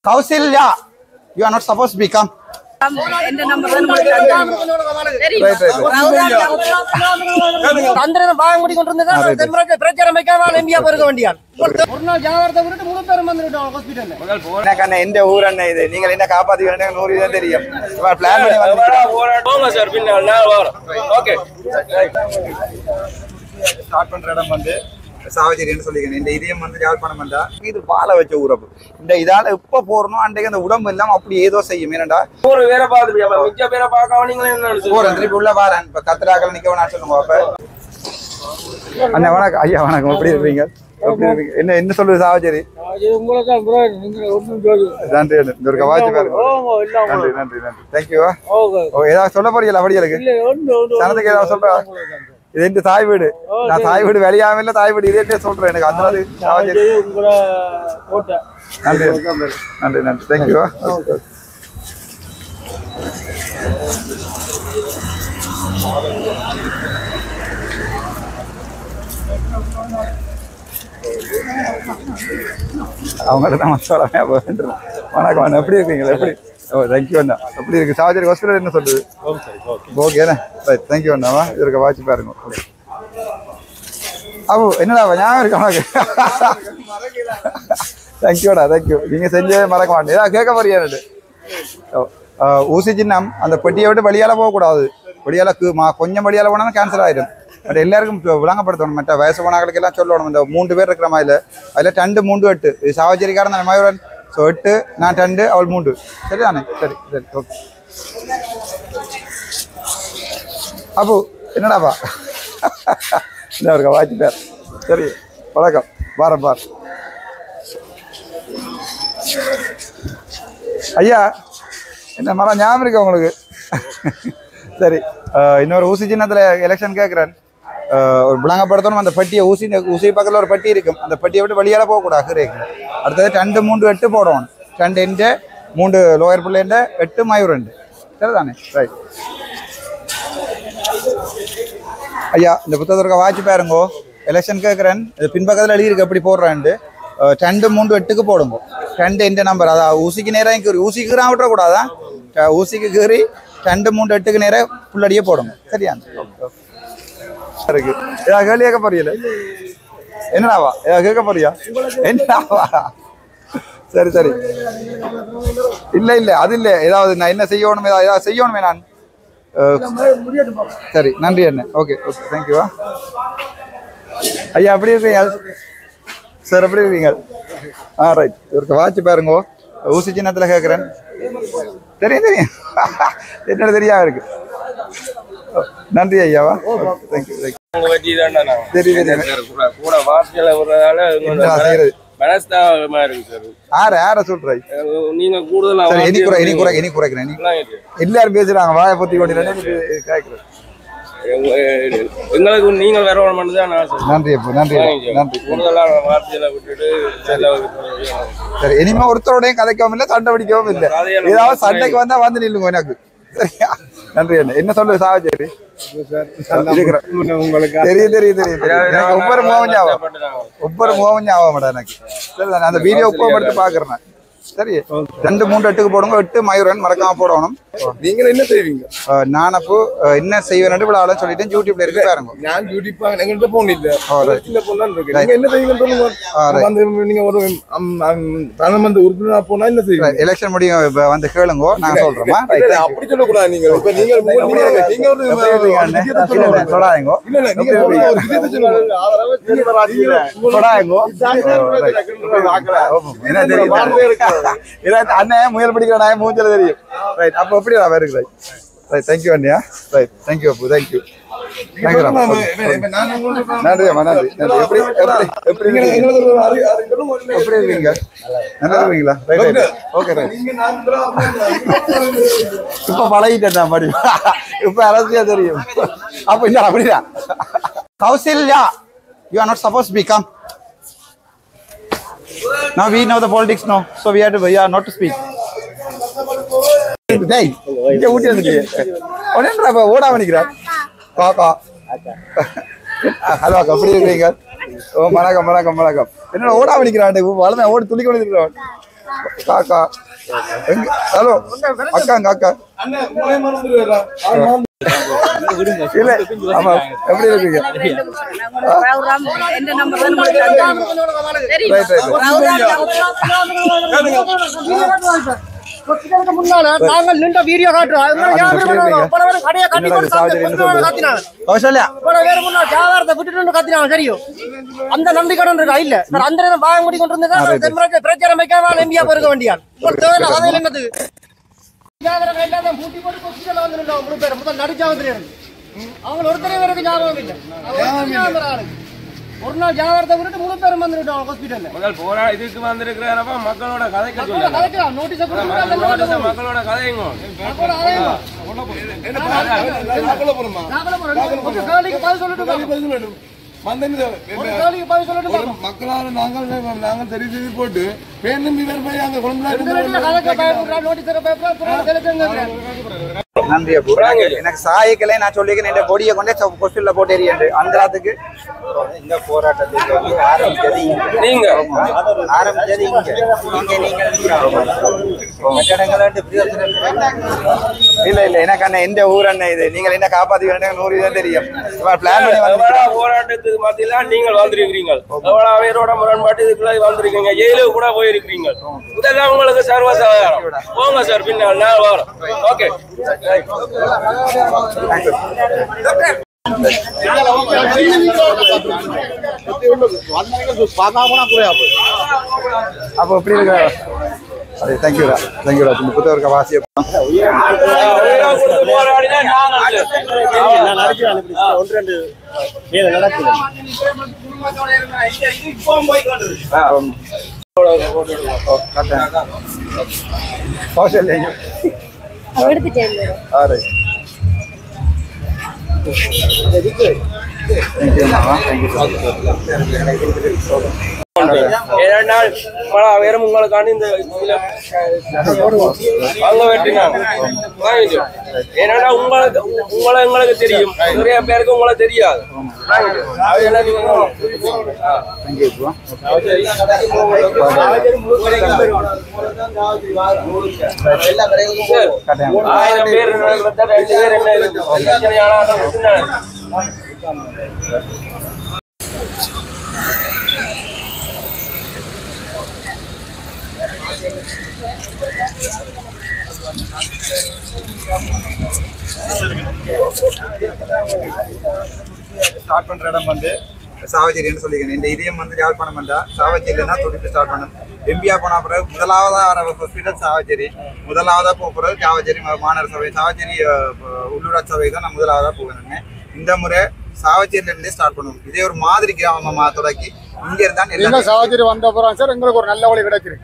Kausilya, you are not supposed to become. എന്റെ number very Right, right, right. தந்திரம் வாங்க முடி கொண்டிருந்தது தென்மரத்தை பிரச்சாரம் வைக்காம எம்பியா போயிருக்க வேண்டியான் ஒரு நாள் ஜாகிரதை விட்டு முழு பேரும் வந்துட்டோம் ஹாஸ்பிட்டல்ல எனக்கு அண்ணன் எந்த ஊர் அண்ணன் இது நீங்கள் என்ன காப்பாத்தி வேணும் நூறு தான் தெரியும் பிளான் பண்ணி வந்து போங்க சார் பின்ன நான் வரோம் ஓகே ஸ்டார்ட் பண்ற இடம் வந்து சாவச்சேரின்னு சொல்லிக்கிறேன் இந்த இதயம் வந்து யாழ்ப்பாணம் வந்தா இது வாழ வச்ச ஊரப்பு இந்த இதால எப்ப போறணும் அன்றைக்கு அந்த உடம்பு எல்லாம் அப்படி ஏதோ செய்யும் ஏனண்டா ஒரு வேற பாத்துப்பியா மிச்ச பேரை பார்க்க நீங்களே என்ன போறேன் திருப்பி உள்ள வாரேன் இப்ப கத்திராக்கள் நிக்க வேணாம் சொல்லுங்க அப்ப அண்ணா வணக்கம் ஐயா வணக்கம் எப்படி இருக்கீங்க எப்படி இருக்கீங்க என்ன என்ன சொல்லுது சாவச்சேரி உங்களுக்கு ப்ரோ நீங்க ஒன்றும் சொல்லு நன்றி அண்ணா. இந்த ஒரு கவாச்சி பாருங்க நன்றி நன்றி நன்றி தேங்க்யூ ஓகே ஓ ஏதாவது சொல்ல போறீங்களா அப்படியலுக்கு இல்ல ஒன்று சனத்துக்கு ஏதாவது சொல்றா இது எந்த தாய் வீடு நான் தாய் வீடு வெளியாம இல்ல தாய் வீடு இதே சொல்றேன் எனக்கு அந்த மாதிரி சாவச்சேரி உங்களோட கோட்டை நன்றி நன்றி நன்றி தேங்க்யூ அவங்கள்ட்ட தான் மசாலாமே வேண்டும் வணக்கம் அண்ணா எப்படி இருக்கீங்க எப்படி ஓ தேங்க்யூ அண்ணா எப்படி இருக்கு சாவச்சேரி ஹாஸ்பிட்டல் என்ன சொல்லுது ஓகே அண்ணா ரைட் தேங்க்யூ அண்ணாவா இது இருக்க வாட்சி பாருங்க அவு என்னடா ஞாபகம் இருக்கு உனக்கு தேங்க்யூடா தேங்க்யூ நீங்க செஞ்சே மறக்க மாட்டேன் ஏதாவது கேட்க போறியா எனக்கு ஓ, ஆ, ஊசி சின்னம் அந்த பெட்டியை விட்டு வெளியால போகக்கூடாது வெளியால கு- மா- கொஞ்சம் வெளியால போனா கேன்சல் ஆயிடும் பட் எல்லாருக்கும் இப்ப விளங்கப்படுத்தணும் மற்ற வயசு போனாக்களுக்கு எல்லாம் சொல்லணும் இந்த மூன்று பேர் இருக்கிற மாதிரி அதுல ரெண்டு மூன்று எட்டு இது சாவச்சேரிக்காரன் அந்த மயூரன் ஸோ எட்டு நான் ரெண்டு அவள் மூன்று சரிதானே சரி சரி ஓகே அப்போ என்னடாப்பா இந்த இருக்க வாட்சி பேர் சரி வணக்கம் பாரம் பார் ஐயா என்ன மரம் ஞாபகம் இருக்கா உங்களுக்கு சரி அஹ், இன்னொரு ஊசி சின்னத்தில் எலெக்ஷன் கேட்குறேன் ஒரு விளங்கப்படுத்தணும் அந்த பட்டியை ஊசி ஊசி பக்கத்தில் ஒரு பட்டி இருக்கும் அந்த பட்டியை விட்டு வெளியால போகக்கூடாது ஹிரேக்கு அடுத்தது ரெண்டு மூன்று எட்டு போடணும் ரெண்டு எண்டு மூன்று லோயர் பிள்ளைண்டு எட்டு மயூர் ரெண்டு சரிதானே ரைட் ஐயா இந்த புத்தகத்திற்கு வாட்சி பாருங்கோ எலெக்ஷன் கேட்குறேன் இது பின்பக்கத்தில் எழுதியிருக்கு எப்படி போடுறேன்ட்டு அஹ், ரெண்டு மூன்று எட்டுக்கு போடுங்க ரெண்டு எந்த நம்பர் அதான் ஊசிக்கு நேரம் கீறி ஊசிக்கு கீறா விட்டுறக்கூடாதா அஹ், ஊசிக்கு கீறி ரெண்டு மூன்று எட்டுக்கு நேரம் புள்ளடியே போடுங்க சரியா இருக்கு ஏதாவது கேள்வி கேட்க போறீங்கள என்னடாவா ஏதாவது கேட்க போறியா என்னடாவா சரி சரி இல்ல இல்ல அது இல்ல ஏதாவது நான் என்ன செய்யணும் ஏதாவது ஏதாவது செய்யணுமே நான் அஹ், சரி நன்றி அண்ணன் ஓகே ஓகே தேங்க்யூ ஐயா எப்படி இருக்கீங்க சார் எப்படி இருக்கீங்க ஆ ரைட் இவருக்கு வாட்ச் பாருங்க ஊசி சின்னத்தில் கேட்குறேன் தெரியும் தெரியும் என்னோட தெரியாம இருக்கு ஓ, நன்றி ஐயாவா தேங்க்யூ தேங்க்யூ உங்க வெற்றி தானே நான் தெரியும் தெரியும் கூட கூட வார்த்தையில விடுறதால என்ன செய்யறது மனஸ்தாபமா இருக்கு சார் ஆற யார சொல்றாய் அஹ் நீங்க கூடுதலா சரி இனி குறை இனி குறை இனி குறைக்கிறேன் இனி எல்லாரும் பேசுறாங்க வாயை பத்தி கொண்டு கேட்கிறேன் எங்களுக்கு நீங்கள் வேற ஒன்று மட்டும் தான் நான் சொல்றேன். நன்றி அப்போ நன்றி நன்றி கூடுதலான வார்த்தையில விட்டுட்டு நல்ல ஒரு சரி இனிமே ஒருத்தரோடையும் கதைக்கவும் இல்லை சண்டை பிடிக்கவும் இல்லை கதையெல்லாம் ஏதாவது சண்டைக்கு வந்தா வந்து நில்லுங்க எனக்கு சரியா நன்றி அண்ணா என்ன சொல்லு சாவச்சேரி இருக்கிறேன் தெரியும் தெரியும் தெரியும் தெரியும் எனக்கு ஒவ்வொரு முகம் ஞாபகம் ஒவ்வொரு முகம் ஞாபகம் மாட்டேன் எனக்கு சரி நான் அந்த வீடியோ உப்பை எடுத்து பாக்குறேன் நான். சரி ரெண்டு மூன்று எட்டுக்கு போடுங்க எட்டு மயூரன் மறக்காம போடணும் நீங்கள் என்ன செய்வீங்க அஹ் நான் அப்போ அஹ் என்ன செய்வேன் விழாவில் சொல்லிட்டு யூடியூப்ல இருக்கு பாருங்க நான் டியூட்டிப்பா எங்கள்கிட்ட போன் இல்ல ஆ, right. சின்ன பொண்ணு தான் இருக்கு நீங்க என்ன செய்வீங்கன்னு சொல்லுங்க ஆ, right. வந்து நீங்க ஒரு பிரதமர் உறுப்பினரா போனா என்ன செய்வீங்க எலெக்ஷன் முடியும் இப்ப வந்து கேளுங்க நாங்க சொல்றோமா இல்ல, இல்ல, அப்படி சொல்லக்கூடாது நீங்க இப்ப நீங்க நீங்க- நீங்க ஒரு விஷயத்தை சொல்லுங்க. சொல்லாதீங்க இல்ல இல்ல நீங்க ஒரு விஷயத்தை சொல்லுங்க சொல்லாதீங்க என்ன தெரியும் இதான் அண்ணன் முயல் பிடிக்கிற நாய் மூஞ்சல தெரியும் ரைட் அப்போ எப்படி நான் இருக்கு ரைட் ரைட் தேங்க்யூ அண்ணியா ரைட் தேங்க்யூ அப்பு தேங்க்யூ தேங்க்யூ இப்ப நான் உங்களுக்கு நன்றி அம்மா நன்றி நன்றி எப்படி எப்படி எப்படி நீங்க இருக்கீங்க? எங்களுக்கு ஒரு அறி- அறி- சொல்லுங்க. எப்படி இருக்கீங்க நல்லா இருக்கீங்களா ரைட் ரைட் ஓகே ரைட் நீங்க நான் கூட இப்ப பழகிட்டேன் நான் மறுபடியும் இப்ப அரசியா தெரியும் அப்ப இல்ல அப்படிதான் Kausalya you are not suppose become Now we know the politics now, so we have to, we are not to speak. டேய் இங்க ஊட்டி வந்துட்டு உடனே அப்ப ஓடாம நிக்கிறேன் காக்கா ஹலோ அக்கா எப்படி இருக்கீங்க ஓ வணக்கம் வணக்கம் வணக்கம் என்னடா ஓடாம நிக்கிறான் வளர்ந்த ஓடி துளி கொண்டு இருக்கிறான் காக்கா எங்க ஹலோ அக்காங்க அக்கா அண்ணன் உங்களே மறந்துடுவேடா இல்ல ஆமா எப்படி இருக்கீங்க ப்ரோக்ராம் எந்த நம்பர் உங்களுக்கு தந்தாங்க தெரியுமா ரைட் ரைட் ஹாஸ்பிட்டலுக்கு முன்னால நாங்கள் நின்ற வீடியோ காட்டுறோம் அதனால வியாபாரம் பண்ணுவாங்க. பல பேர் கடையை கட்டி போட்டு சாப்பிட்டு கொண்டு கத்தினாங்க கௌசல்யா பல பேர் முன்னாள் வியாபாரத்தை விட்டுட்டு வந்து கத்தினாங்க தெரியும் அந்த நன்றி கடன் இருக்கா இல்ல சார் அந்த நேரம் பாகம் முடி கொண்டு இருந்ததா தென்மரத்தை பிரச்சாரம் வைக்காம எம்பியா போயிருக்க வேண்டியான் உங்களுக்கு தேவையில்ல கதையில் என்னது வியாபாரம் இல்லாத பூட்டி போட்டு ஹாஸ்பிட்டல் வந்து நின்றோம் முழு பேர் முதல் நடிச்சாவதுல இருந்து அவங்க ஒருத்தரே பேருக்கு ஞாபகம் இல்லை அவங்க ஒருத்தரே ஞாபகம் வர ஆளுங்க. ஒரு நாள் வியாபாரத்தை விட்டுட்டு முழு பேரும் வந்துட்டோம் ஹாஸ்பிட்டல்ல முதல் போரா இதுக்கு வந்திருக்கிறப்ப மக்களோட கதைக்க சொல்லுங்க கலைக்கலாம் நோட்டீஸை கொடுத்து மக்களோட மக்களோட கதைங்க நாக்குல போறோமா நாங்களும் போறோம். ஒரு கேள்விக்கு பதில் சொல்லட்டுமா? மந்தனி ஒரு கேள்விக்கு பதில் சொல்லட்டுமா? மக்களால நாங்கள் நாங்கள் தெரிவு செய்து போட்டு பேரும் இவர் போய் அங்க இந்த நேரத்துல கலைக்க பயப்படுறா, நோட்டீஸ் தர பயப்படுறா, துறையில தெளிச்சுங்கிறேன். நன்றி அப்போ எனக்கு சாயக்கலை நான் சொல்லிக்கிறேன் இந்த பொடியை கொண்டே கொஸ்டின்ல போட்டு எறியண்டு அந்த ராத்துக்கு இந்த போராட்டத்துக்கு வந்து ஆரம்பிச்சது இங்க. நீங்க ஆரம்பிச்சது இங்க இங்க நீங்கள் கட்டடங்களை பிரயோஜனம் இல்லை. இல்ல இல்ல எனக்கு அண்ணன் எந்த ஊர் அண்ணன் இது நீங்கள் என்ன காப்பாத்தி வேண்டிய நூறு தான் தெரியும் பிளான் பண்ணி வந்து எவ்வளவு போராட்டத்துக்கு மத்தியில நீங்கள் வந்திருக்கிறீங்க எவ்வளவு பேரோட முரண்பாட்டு இதுக்குள்ள வந்திருக்கீங்க ஜெயிலுக்கு கூட போயிருக்கிறீங்க இதெல்லாம் உங்களுக்கு சர்வசாதாரணம் போங்க சார் பின்னால் நான் வரோம் ஓகே அப்போ எப்படி இருக்க அதே தேங்க்யூடா தேங்க்யூடா இந்த புத்தகம் வாசிய போராடினா நாங்கள் கௌசல்யா ஆறு தேங்க்யூ மாமா தேங்க்யூ ஏனென்றால் பல பேரும் உங்களுக்காண்டி இந்த இதுல பங்கு வெட்டினாங்க வாங்கிட்டு. ஏனென்றா உங்களுக்கு உங்களை எங்களுக்கு தெரியும் நிறைய பேருக்கு உங்களை தெரியாது வாங்கிட்டு. அதெல்லாம் நீங்க ஆ. தேங்க்யூ ப்ரோ கட்டாயம் ஆயிரம் பேர் இருக்கிறத ரெண்டு பேர் என்ன இருக்கு பிரச்சனையான ஆட்டம் விட்டுனாங்க. ஸ்டார்ட் பண்ற இடம் வந்து சாவச்சேரின்னு சொல்லிக்கிறேன் இந்த இதயம் வந்து யாழ்ப்பாணம் வந்தா சாவச்சேரினா தொழில் ஸ்டார்ட் பண்ணும் எம்பியா போன பிறகு முதலாவதா வர ஹாஸ்பிட்டல் சாவச்சேரி முதலாவதா போக பிறகு சாவச்சேரி மா- மாநகர சபை சாவச்சேரி அஹ், ப- உள்ளூராட்சி சபை தான் நான் முதலாவதா போவேன் இந்த முறை சாவச்சேரியில இருந்தே ஸ்டார்ட் பண்ணுவோம் இதே ஒரு மாதிரி கிராமமா தொடக்கி இங்க இருந்தா இல்ல சாவச்சேரி வந்த அப்புறம் சார் எங்களுக்கு ஒரு நல்ல வழி கிடைச்சிருக்கு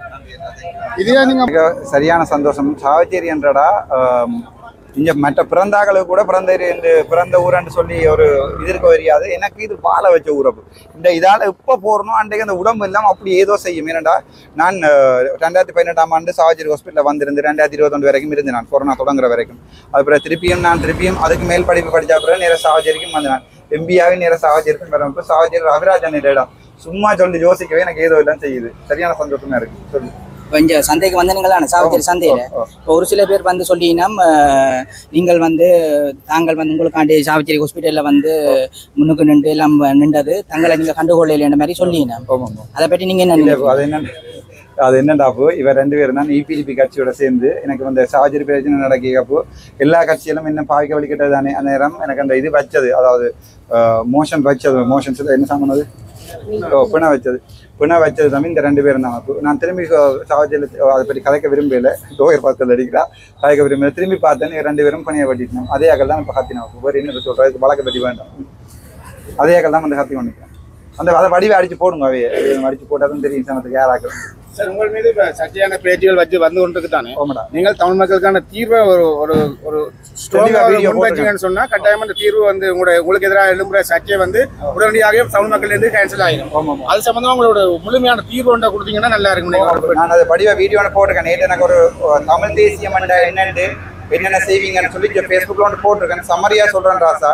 இதே நீங்க மிக சரியான சந்தோஷம் சாவச்சேரி என்றடா ஆம், இங்க மற்ற பிறந்தாக்களுக்கு கூட பிறந்த என்று பிறந்த ஊரன்னு சொல்லி ஒரு இது இருக்க தெரியாது எனக்கு இது வாழ வச்ச ஊரப்பு இந்த இதால எப்போ போறணும் அன்றைக்கு அந்த உடம்பு இல்லாம அப்படி ஏதோ செய்யும் ஏனண்டா நான் அஹ், ரெண்டாயிரத்தி பதினெட்டாம் ஆண்டு சாவச்சேரி ஹாஸ்பிட்டலில் வந்திருந்து ரெண்டாயிரத்தி இருபத்தொன்று வரைக்கும் இருந்து நான் கொரோனா தொடங்குற வரைக்கும் அதுக்கப்புறம் திருப்பியும் நான் திருப்பியும் அதுக்கு மேல் படிப்பு படிச்ச அப்புறம் நேர சாவச்சேரிக்கும் வந்து நான் எம்பியாவே நேர சாவச்சேரிக்கும் வரப்போ சாவச்சேரி ரவிராஜன் இடம் சும்மா சொல்லி யோசிக்கவே எனக்கு ஏதோ எல்லாம் செய்யுது சரியான சந்தோஷமா இருக்கு சொல்லு கொஞ்சம் சந்தைக்கு வந்தீங்களா சாவச்சேரி சந்தையில் ஓ, ஓ. இப்போ ஒரு சில பேர் வந்து சொல்லினா நீங்கள் வந்து தாங்கள் வந்து உங்களுக்காண்டி சாவச்சேரி ஹாஸ்பிட்டலில் வந்து முன்னுக்கு நின்று எல்லாம் நின்றது தங்களை நீங்கள் கண்டுகொள்ளலைன்ற மாதிரி சொல்லினா ஆமாம் ஆமாம் அதை பற்றி நீங்கள் என்ன இல்ல, நினைக்கிறீங்க? அது என்ன அது என்னடாப்போ இவர் ரெண்டு பேரும் தான் இபிடிபி கட்சியோட சேர்ந்து எனக்கு வந்து சாவச்சேரி பிரச்சனை நடக்கப்போ எல்லா கட்சியிலும் என்ன பாவிக்க வலிக்கிட்டது தானே அந்த நேரம் எனக்கு அந்த இது வச்சது அதாவது மோஷன் வச்சது மோஷன்ஸ் என்ன சாமானது ஓ பிணை வச்சது பிணை வச்சது தான் இந்த ரெண்டு பேரும் தான் அப்போ நான் திரும்பி சாவச்சேரியில் அதை பற்றி கதைக்க விரும்பல டோயர் பார்த்து அடிக்கிறா கதைக்க விரும்பல திரும்பி பார்த்தேன் இவங்க ரெண்டு பேரும் பணியை பட்டிட்டோம் அதே அக்கல் தான் இப்போ கத்தினோம் வேறு என்ன சொல்கிறது வழக்கை பற்றி வேண்டாம் அதே அக்கல் தான் வந்து கத்தி கொண்டு அந்த அதை வடிவை அடிச்சு போடுங்க அவையே அடிச்சு போட்டாதான் தெரியும் சமத்துக்கு யாராக்கள் சார் உங்கள் மீது இப்ப சர்ச்சையான பேச்சுகள் வச்சு வந்து கொண்டிருக்கு தானே ஓமடா நீங்கள் தமிழ் மக்களுக்கான தீர்வை ஒரு ஒரு ஒரு தெளிவா video ஸ்ட்ராங்கா வச்சீங்கன்னு சொன்னா கட்டாயமா அந்த தீர்வு வந்து உங்களுடைய உங்களுக்கு எதிராக எழும்புற சர்ச்சை வந்து உடனடியாக தமிழ் மக்கள் இருந்து கேன்சல் ஆயிடும் ஆமா ஆமா அது சம்பந்தமா உங்களோட முழுமையான தீர்வு ஒன்றை கொடுத்தீங்கன்னா நல்லா இருக்கும் நீங்க நான் அதை வடிவ வீடியோன்னு போட்டிருக்கேன் நேற்று எனக்கு ஒரு ஒரு தமிழ் தேசியம் என்ற என்னண்டு என்னென்ன செய்வீங்கன்னு சொல்லி ஃபேஸ்புக்கில் ஒன்று போட்டிருக்கேன் சம்மரியா சொல்கிறேன் ராசா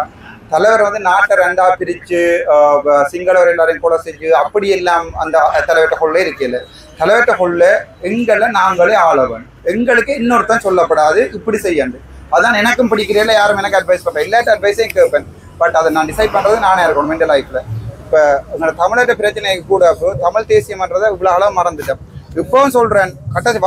தலைவர் வந்து நாட்டை ரெண்டா பிரிச்சு ஆஹ், வ- சிங்களவர் எல்லாரையும் கொலை செஞ்சு அப்படி எல்லாம் அந்த தலைவர்கிட்ட கொள்ள இருக்கல தலைவர்கிட்ட கொள்ள எங்களை நாங்களே ஆளவன் எங்களுக்கு இன்னொருத்தன் சொல்லப்படாது இப்படி செய்யண்டு அதான் எனக்கும் பிடிக்கிறேன் யாரும் எனக்கு அட்வைஸ் பண்றேன் இல்லாட்ட அட்வைஸையும் கேட்பேன் பட் அதை நான் டிசைட் பண்றது நானே இருக்கணும் மென்டல் லைஃப்ல இப்போ எங்களோட தமிழோட பிரச்சனைக்கு கூட இப்போ தமிழ் தேசியம்ன்றதை இவ்வளோ அளவு மறந்துட்டேன் இப்பவும் சொல்றேன் கட்டத்து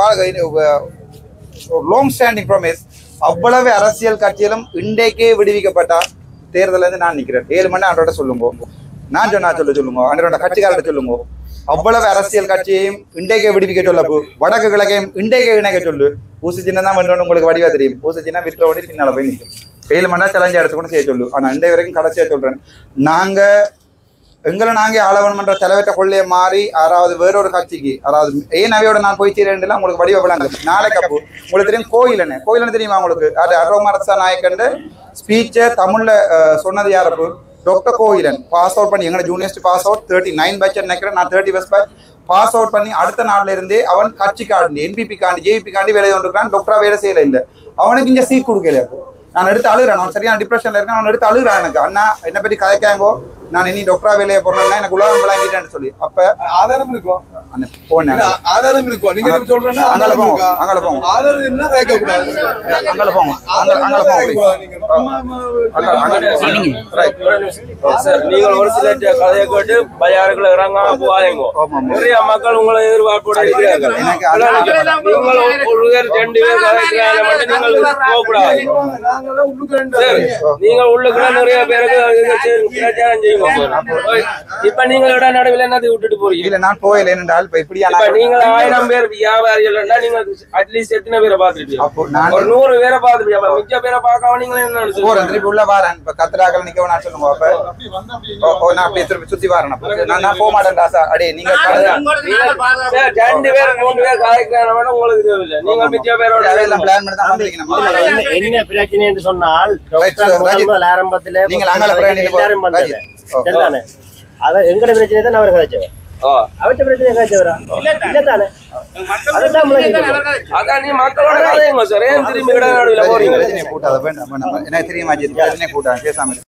லாங் ஸ்டாண்டிங் ப்ராமிஸ் அவ்வளவு அரசியல் கட்சியிலும் இன்றைக்கே விடுவிக்கப்பட்டா தேர்தல்ல இருந்து நான் நிக்கிறேன் ஏழு மணி அவரோட சொல்லுங்க நான் சொன்னா சொல்ல சொல்லுங்க அவரோட கட்சிக்காரர்கிட்ட சொல்லுங்க அவ்வளவு அரசியல் கட்சியையும் இன்றைக்கே விடுவிக்க சொல்ல போ. வடக்கு கிழக்கையும் இன்றைக்கே இணைக்க சொல்லு ஊசி சின்ன தான் வேணும் உங்களுக்கு வடிவா தெரியும் ஊசி சின்ன விற்ற உடனே பின்னால போய் நிற்கும் ஏழு மணி நேரம் சேலஞ்சு எடுத்துக்கொண்டு செய்ய சொல்லு ஆனா இன்றைய வரைக்கும் கடைசியா சொல்றேன் நாங்க எங்களை நாங்க ஆளவன் மன்ற தலைவர்கிட்ட கொள்ளைய மாறி யாராவது வேறொரு கட்சிக்கு அதாவது ஏன் அவையோட நான் போய் சேரேன்லாம் உங்களுக்கு வடிவ விளங்கு நாளைக்கு அப்போ உங்களுக்கு தெரியும் கோயிலன்னு கோயிலன்னு தெரியுமா உங்களுக்கு அது அரோமரசா நாயக்கண்டு ஸ்பீச்சை தமிழ்ல அஹ், சொன்னது யார் அப்போ டாக்டர் கோயிலன் பாஸ் அவுட் பண்ணி எங்களோட juniors pass out thirty nine batch நினைக்கிறேன் நான் தேர்ட்டி பஸ் பேட்ச் பாஸ் அவுட் பண்ணி அடுத்த நாள்ல இருந்தே அவன் கட்சி காண்டி என்பிபி காண்டி ஜேபி காண்டி வேலை கொண்டிருக்கான் டாக்டரா வேலை செய்யல இல்லை அவனுக்கு இங்க சீட் கொடுக்கல அப்போ நான் எடுத்து அழுகிறேன் நான் சரியான டிப்ரெஷன்ல இருக்கேன் அவன் எடுத்து அழுகிறான் எனக்கு அண்ணா என்ன பத்தி கதைக்காங்கோ நான் இனி டாக்டரா வேலையை போறேன்னா எனக்கு உலகம் விளங்கிட்டேன்னு சொல்லி அப்ப ஆதாரம் இருக்கும் அண்ணன் போனேன் இல்ல, ஆதாரம் இருக்கும் நீங்க எப்படி சொல்றேன்னா அங்கால ஆதாரம் போங்க, இருக்கா? அங்கால போங்க. ஆதாரம் என்ன கேட்க கூடாது அங்கால போங்க அங்க- ஆதாரம் அங்கால என்ன போங்க கேட்க please. கூடாது நீங்க. சும்மா, அங்கால- அங்கால போங்க. Right. சார் நீங்கள் ஒரு சில கதையை கேட்டு பஜாருக்குள்ள இறங்காம போகாதீங்க நிறைய மக்கள் உங்களை எதிர்பார்ப்போட இருக்கிறார்கள் எனக்கு நீங்கள் ஒரு பேர் ரெண்டு பேர் கதைக்கிறாங்க மட்டும் நீங்கள் போகக்கூடாது நாங்கெல்லாம் உள்ளுக்கு ரெண்டு சரி நீங்கள் உள்ளுக்குள்ள நிறைய பேருக்கு இது செய்யுங்க, பிரச்சாரம் செய்யுங்க ஓய், இப்ப நீங்கள் இட நடுவில் என்னத்தை விட்டுட்டு போறீங்க இல்ல நான் போயில என்னென்றால் இப்ப இப்படியா இப்ப நீங்கள் ஆயிரம் பேர் வியாபாரிகள் நீங்க அட்லீஸ்ட் எத்தனை பேரை பார்த்துருப்பீங்க அப்போ நான் ஒரு நூறு பேரை பார்த்துருப்பீங்க அப்ப மிச்ச பேரை பார்க்காம நீங்க என்ன போறேன் நினைச்சு திருப்பி உள்ள வாரேன் இப்ப கத்திராக்கள் நிக்க நான் சொல்லுங்க அப்ப ஓ, ஓ, நான் அப்படியே திருப்பி சுத்தி வரேன் அப்ப. நான் நான் போக மாட்டேன் ராசா அடே நீங்க சார், ரெண்டு பேர் மூணு பேர் கதைக்கிறாங்க மட்டும் உங்களுக்கு தேவையில்லை நீங்க மிச்ச பேரோட அதெல்லாம் பிளான் பண்ணி தான் வந்திருக்கணும் என்ன என்ன பிரச்சனை என்று சொன்னால் Right, sir. டாக்டர் முதல் ராஜித். முதல் ஆரம்பத்திலே நீங்கள் அங்கால பிரயாணி எல்லாரும் வந்தது ராஜித். ஓ. சரிதானே அத எங்கட பிரச்சனை தான் அவர் கதைச்சவர் ஓ, அவற்ற பிரச்சனை கதைச்சவரா இல்ல தானே அதான் முளைக்கு அதான் நீ மக்களோட கதைங்க சார் ஏன் திரும்பி இட நடுவில் போறீங்க பிரச்சனையை கூட்டாத வேண்டாம் வேண்டாம் எனக்கு தெரியுமா பிரச்சனையை கூட்டாங்க பேசாம இரு.